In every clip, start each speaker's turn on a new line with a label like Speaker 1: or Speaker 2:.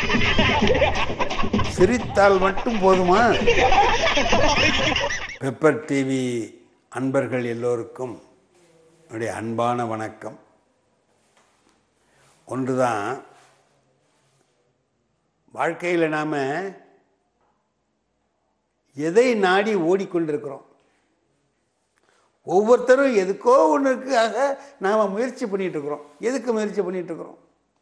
Speaker 1: சிரித்தால் மட்டும் போதுமா பெப்பர் டிவி அன்பர்கள் எல்லோருக்கும் என்னுடைய அன்பான வணக்கம் ஒன்றுதான் வாழ்க்கையில் நாம் எதை நாடி ஓடிக்கொண்டிருக்கிறோம் ஒவ்வொருத்தரும் எதுக்கோ ஒன்றுக்காக நாம் முயற்சி பண்ணிட்டு இருக்கிறோம் எதுக்கு முயற்சி பண்ணிட்டு இருக்கிறோம்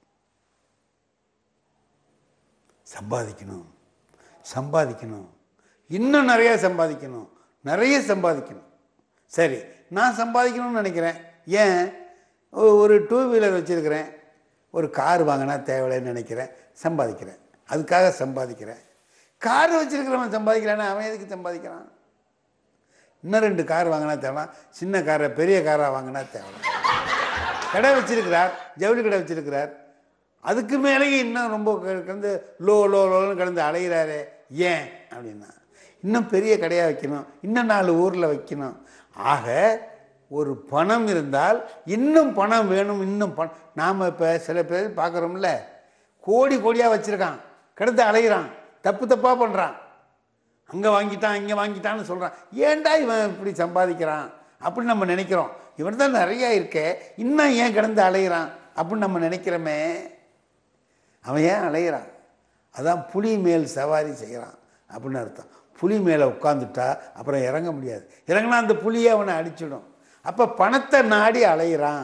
Speaker 1: சம்பாதிக்கணும் சம்பாதிக்கணும் இன்னும் நிறைய சம்பாதிக்கணும் நிறைய சம்பாதிக்கணும் சரி நான் சம்பாதிக்கணும்னு நினைக்கிறேன் ஏன் ஒ- ஒரு டூ வீலர் வச்சுருக்கிறேன் ஒரு கார் வாங்கினா தேவையில்லைன்னு நினைக்கிறேன் சம்பாதிக்கிறேன் அதுக்காக சம்பாதிக்கிறேன் கார் வச்சிருக்கிறவன் சம்பாதிக்கிறானா அவன் எதுக்கு சம்பாதிக்கிறான் இன்னும் ரெண்டு கார் வாங்கினா தேவை சின்ன காரை பெரிய காராக வாங்கினா தேவை கடை வச்சிருக்கிறார் ஜவுளி கடை வச்சிருக்கிறார் அதுக்கு மேலேயும் இன்னும் ரொம்ப க- கிடந்து லோ லோ லோன்னு கிடந்து அலைகிறாரே ஏன் அப்படின்னா இன்னும் பெரிய கடையாக வைக்கணும் இன்னும் நாலு ஊரில் வைக்கணும் ஆக ஒரு பணம் இருந்தால் இன்னும் பணம் வேணும் இன்னும் பணம் நாம் இப்போ சில பேர் பார்க்குறோம்ல கோடி கோடியாக வச்சுருக்கான் கிடந்து அலைகிறான் தப்பு தப்பாக பண்ணுறான் அங்கே வாங்கிட்டான் இங்கே வாங்கிட்டான்னு சொல்கிறான் ஏன்டா இவன் இப்படி சம்பாதிக்கிறான் அப்படின்னு நம்ம நினைக்கிறோம் இவன் தான் நிறையா இருக்கே இன்னும் ஏன் கிடந்து அலைகிறான் அப்படின்னு நம்ம நினைக்கிறோமே அவன் ஏன் அலைகிறான் அதான் புலி மேல் சவாரி செய்கிறான் அப்படின்னு அர்த்தம் புலி மேலே உட்காந்துட்டா அப்புறம் இறங்க முடியாது இறங்கினா அந்த புலியை அவனை அடிச்சிடும் அப்போ பணத்தை நாடி அலைகிறான்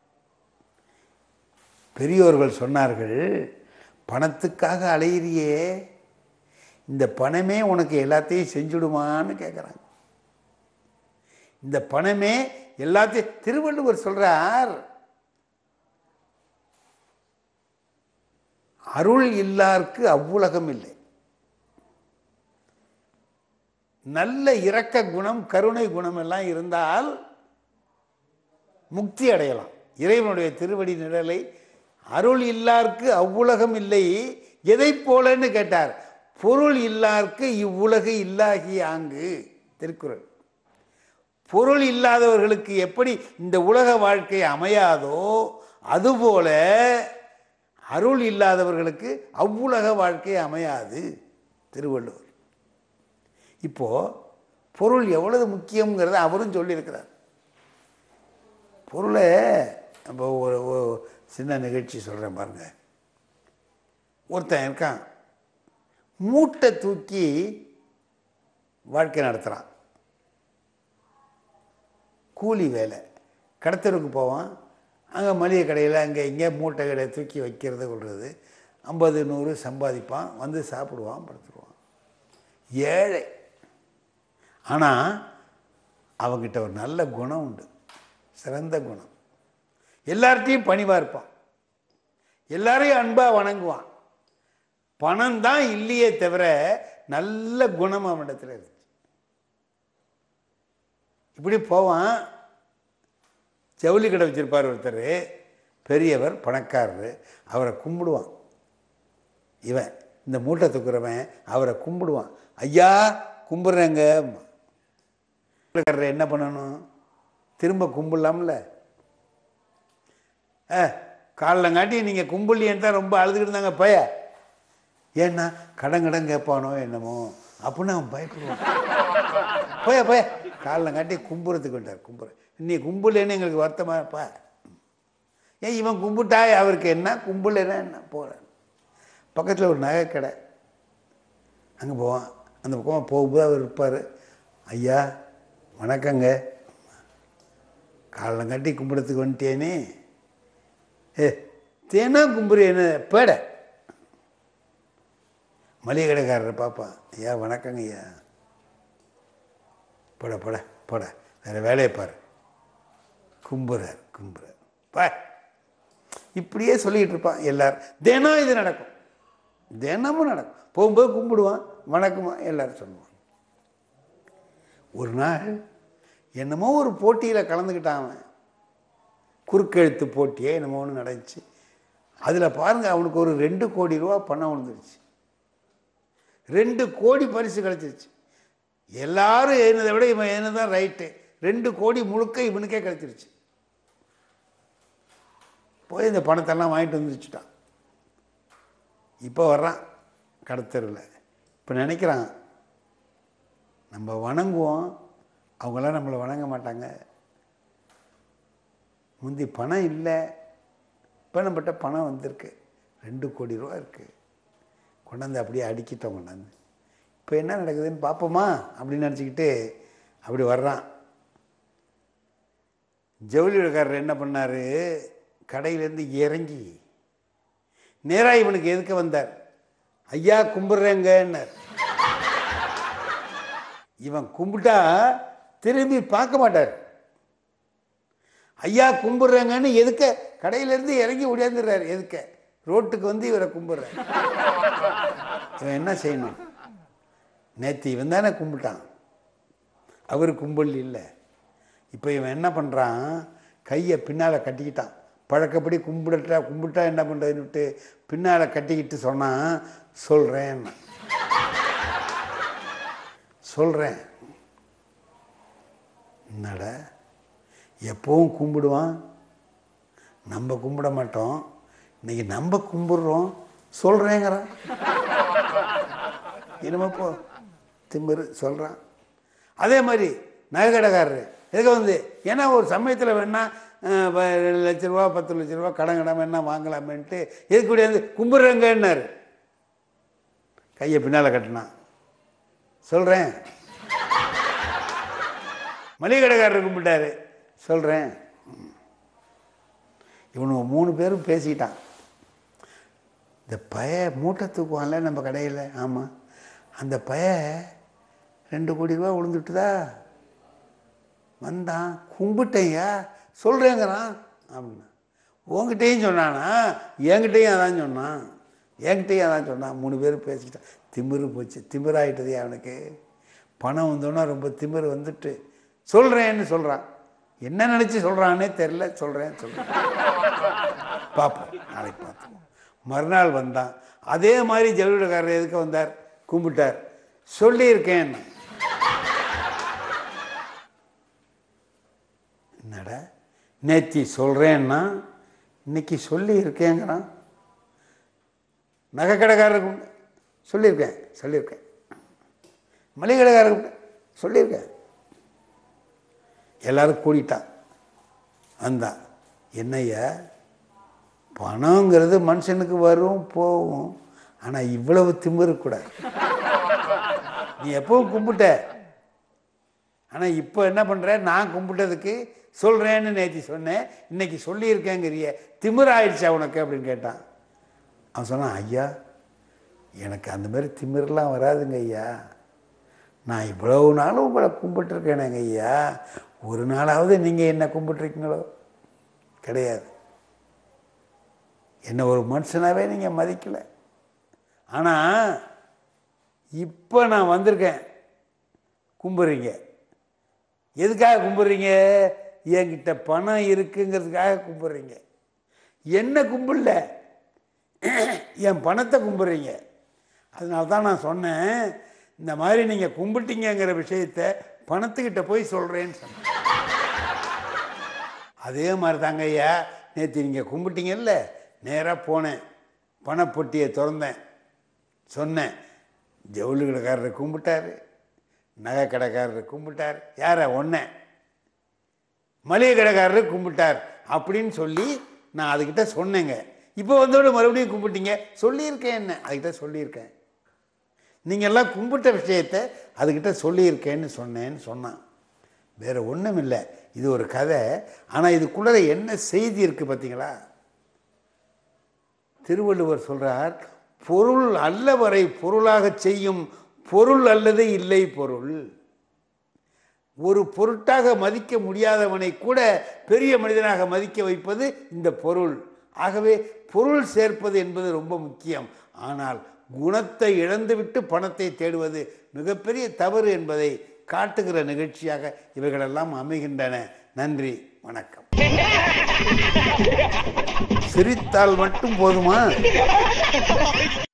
Speaker 1: பெரியோர்கள் சொன்னார்கள் பணத்துக்காக அலையிறியே இந்த பணமே உனக்கு எல்லாத்தையும் செஞ்சுடுமான்னு கேட்குறாங்க இந்த பணமே எல்லாத்தையும் திருவள்ளுவர் சொல்றார் அருள் இல்லார்க்கு அவ்வுலகம் இல்லை நல்ல இரக்க குணம் கருணை குணம் எல்லாம் இருந்தால் முக்தி அடையலாம் இறைவனுடைய திருவடி நிழலை அருள் இல்லார்க்கு அவ்வுலகம் இல்லை எதை போலன்னு கேட்டார் பொருள் இல்லார்க்கு இவ்வுலகு இல்லாகி ஆங்கு திருக்குறள் பொருள் இல்லாதவர்களுக்கு எப்படி இந்த உலக வாழ்க்கை அமையாதோ அதுபோல அருள் இல்லாதவர்களுக்கு அவ்வுலக வாழ்க்கை அமையாது திருவள்ளுவர் இப்போ பொருள் எவ்வளவு முக்கியங்கிறத அவரும் சொல்லியிருக்கிறார் பொருளை நம்ம ஒரு ஒரு சின்ன நிகழ்ச்சி சொல்கிறேன் பாருங்க ஒருத்தன் இருக்கான் மூட்டை தூக்கி வாழ்க்கை நடத்துகிறான் கூலி வேலை கடத்தருக்கு போவான் அங்கே மளிகை கடையில் அங்கே இங்கே மூட்டை கடையை தூக்கி வைக்கிறது கொள்வது ஐம்பது நூறு சம்பாதிப்பான் வந்து சாப்பிடுவான் படுத்துருவான் ஏழை ஆனால் அவங்கிட்ட ஒரு நல்ல குணம் உண்டு சிறந்த குணம் எல்லார்ட்டையும் பணிவாக இருப்பான் எல்லாரையும் அன்பாக வணங்குவான் பணம் தான் இல்லையே தவிர நல்ல குணம் அவனிடத்துல இருந்துச்சு இப்படி போவான் ஜவுளி கடை வச்சிருப்பார் ஒருத்தர் பெரியவர் பணக்காரர் அவரை கும்பிடுவான் இவன் இந்த மூட்டை தூக்குறவன் அவரை கும்பிடுவான் ஐயா கும்பிட்றேங்க என்ன பண்ணணும் திரும்ப கும்பிடலாம்ல ஏ காலைலங்காட்டி நீங்கள் கும்பிடலையேன்னு தான் ரொம்ப அழுதுகிட்டு இருந்தாங்க பய ஏன்னா கடன் கடன் கேட்பானோ என்னமோ அப்படின்னு அவன் பயப்படுவான் போய போய காலைலங்காட்டி கும்புறதுக்கு வந்தார் கும்புற நீ கும்பிடலன்னு எங்களுக்கு வருத்தமாப்பா ஏன் இவன் கும்பிட்டா அவருக்கு என்ன கும்பிடலன்னா என்ன போகிறேன் பக்கத்தில் ஒரு நகை கடை அங்கே போவான் அந்த பக்கம் போகும்போது அவர் இருப்பார் ஐயா வணக்கங்க காலைலங்காட்டி கும்பிடத்துக்கு வந்துட்டேனே ஏ தேனா கும்புறேன்னு பேட மளிகை கடைக்காரரை பார்ப்பான் ஐயா வணக்கங்க ஐயா போட போட போட வேறு வேலையை பாரு கும்புறார் கும்புறார் பா இப்படியே சொல்லிக்கிட்டு இருப்பான் எல்லாரும் தினம் இது நடக்கும் தினமும் நடக்கும் போகும்போது கும்பிடுவான் வணக்கமா எல்லாரும் சொல்லுவான் ஒரு நாள் என்னமோ ஒரு போட்டியில் கலந்துக்கிட்டான் அவன் குறுக்கெழுத்து போட்டியே என்னமோ ஒன்று நடந்துச்சு அதில் பாருங்கள் அவனுக்கு ஒரு ரெண்டு கோடி ரூபா பணம் விழுந்துருச்சு ரெண்டு கோடி பரிசு கிடச்சிருச்சு எல்லாரும் எழுந்ததை விட இவன் எழுந்ததான் ரைட்டு ரெண்டு கோடி முழுக்க இவனுக்கே கிடச்சிருச்சு போய் இந்த பணத்தெல்லாம் வாங்கிட்டு வந்துருச்சுட்டான் இப்போ வர்றான் கடத்தெருவில் இப்போ நினைக்கிறான் நம்ம வணங்குவோம் அவங்களாம் நம்மளை வணங்க மாட்டாங்க முந்தி பணம் இல்லை இப்போ நம்மகிட்ட பணம் வந்திருக்கு ரெண்டு கோடி ரூபா இருக்குது கொண்டாந்து அப்படியே அடிக்கிட்டோம் கொண்டாந்து இப்போ என்ன நடக்குதுன்னு பார்ப்போமா அப்படின்னு நினச்சிக்கிட்டு அப்படி வர்றான் ஜவுளி கடைக்காரர் என்ன பண்ணார் கடையிலேருந்து இறங்கி நேராக இவனுக்கு எதுக்க வந்தார் ஐயா கும்பிட்றேங்கன்னார் இவன் கும்பிட்டா திரும்பி பார்க்க மாட்டார் ஐயா கும்பிட்றேங்கன்னு எதுக்க கடையிலேருந்து இறங்கி ஓடியாந்துடுறாரு எதுக்க ரோட்டுக்கு வந்து இவரை கும்பிட்றார் இவன் என்ன செய்யணும் நேற்று இவன் தானே கும்பிட்டான் அவர் கும்பல் இல்லை இப்போ இவன் என்ன பண்ணுறான் கையை பின்னால் கட்டிக்கிட்டான் பழக்கப்படி கும்பிடட்டா கும்பிட்டா என்ன பண்ணுறதுன்னு விட்டு பின்னால் கட்டிக்கிட்டு சொன்னான் சொல்கிறேன் சொல்கிறேன் என்னடா எப்பவும் கும்பிடுவான் நம்ம கும்பிட மாட்டோம் இன்னைக்கு நம்ம கும்பிடுறோம் சொல்கிறேங்கிறான் இனிமே போ திமிரு சொல்கிறான் அதே மாதிரி நகைக்கடைக்காரரு எதுக்கு வந்து ஏன்னா ஒரு சமயத்தில் வேணா அஹ், ப- ரெண்டு லட்ச ரூபா பத்து லட்ச ரூபா கடன் கடன் வேணா வாங்கலாமேன்ட்டு எதுக்கு கூடிய வந்து கும்பிட்றேங்கன்னாரு கையை பின்னால் கட்டினான் சொல்கிறேன் மளிகை கடைக்காரர் கும்பிட்டாரு சொல்கிறேன் இவனுங்க மூணு பேரும் பேசிக்கிட்டான் இந்த பய மூட்டை தூக்குவான்ல நம்ம கடையில் ஆமாம் அந்த பய ரெண்டு கோடி ரூபா விழுந்துட்டுதா வந்தான் கும்பிட்டேயா சொல்கிறேங்கிறான் அப்படின்னா உங்ககிட்டயும் சொன்னானா என்கிட்டயும் அதான் சொன்னான் என்கிட்டயும் அதான் சொன்னான் மூணு பேரும் பேசிக்கிட்டான் திமிரு போச்சு திமிராயிட்டது அவனுக்கு பணம் வந்தோன்னா ரொம்ப திமிரு வந்துட்டு சொல்கிறேன்னு சொல்கிறான் என்ன நினச்சி சொல்கிறானே தெரில சொல்கிறேன் சொல்கிறேன் பார்ப்போம் நாளைக்கு பார்ப்போம் மறுநாள் வந்தான் அதே மாதிரி ஜவுளிக்காரர் எதுக்கு வந்தார் கும்பிட்டார் சொல்லியிருக்கேன் என்னடா நேத்தி சொல்கிறேன்னா இன்னைக்கு சொல்லி இருக்கேங்கிறான் நகை கடைக்காரருக்கு உண்டு. சொல்லியிருக்கேன் சொல்லியிருக்கேன் மளிகை கடைக்காரருக்கு உண்டு. சொல்லியிருக்கேன் எல்லாரும் கூடிட்டான் வந்தான் என்னய்யா பணங்கிறது மனுஷனுக்கு வரும் போகும் ஆனால் இவ்வளவு திமிரு கூடாது நீ எப்பவும் கும்பிட்ட ஆனால் இப்போ என்ன பண்ணுற நான் கும்பிட்டதுக்கு சொல்கிறேன்னு நேற்று சொன்னேன் இன்னைக்கு சொல்லியிருக்கேங்கிறிய திமிர் ஆயிடுச்சா உனக்கு அப்படின்னு கேட்டான் அவன் சொன்னான் ஐயா எனக்கு அந்த மாதிரி திமிரெலாம் வராதுங்க ஐயா நான் இவ்வளவு நாளும் உங்களை கும்பிட்டுருக்கேனேங்க ஐயா ஒரு நாளாவது நீங்கள் என்ன கும்பிட்டுருக்கீங்களோ கிடையாது என்ன ஒரு மனுஷனாவே நீங்கள் மதிக்கலை ஆனால் இப்போ நான் வந்திருக்கேன் கும்பிட்றீங்க எதுக்காக கும்பிட்றீங்க என்கிட்ட பணம் இருக்குங்கிறதுக்காக கும்பிட்றீங்க என்ன கும்பிடல என் பணத்தை கும்பிட்றீங்க அதனால தான் நான் சொன்னேன் இந்த மாதிரி நீங்கள் கும்பிட்டீங்கங்கிற விஷயத்த பணத்துக்கிட்ட போய் சொல்கிறேன்னு சொன்னேன் அதே மாதிரி தாங்க ஐயா நேற்று நீங்கள் கும்பிட்டீங்கல்ல நேராக போனேன் பணப்பொட்டியை திறந்தேன் சொன்னேன் ஜவுளி கடைக்காரரை கும்பிட்டாரு நகை கடைக்காரரை கும்பிட்டார் யாரை ஒன்றை மளிகை கடைக்காரரை கும்பிட்டார் அப்படின்னு சொல்லி நான் அதுக்கிட்ட சொன்னேங்க இப்போ வந்தோட மறுபடியும் கும்பிட்டீங்க சொல்லியிருக்கேன் என்ன அதுக்கிட்ட சொல்லியிருக்கேன் நீங்கள் எல்லாம் கும்பிட்ட விஷயத்த அதுக்கிட்ட சொல்லியிருக்கேன்னு சொன்னேன்னு சொன்னான் வேற ஒன்றும் இல்லை இது ஒரு கதை ஆனால் இதுக்குள்ளே என்ன செய்தி இருக்குது பார்த்தீங்களா திருவள்ளுவர் சொல்றார் பொருள் அல்லவரை பொருளாக செய்யும் பொருள் அல்லது இல்லை பொருள் ஒரு பொருட்டாக மதிக்க முடியாதவனை கூட பெரிய மனிதனாக மதிக்க வைப்பது இந்த பொருள் ஆகவே பொருள் சேர்ப்பது என்பது ரொம்ப முக்கியம் ஆனால் குணத்தை இழந்துவிட்டு பணத்தை தேடுவது மிகப்பெரிய தவறு என்பதை காட்டுகிற நிகழ்ச்சியாக இவைகளெல்லாம் அமைகின்றன நன்றி வணக்கம் சிரித்தால் மட்டும் போதுமா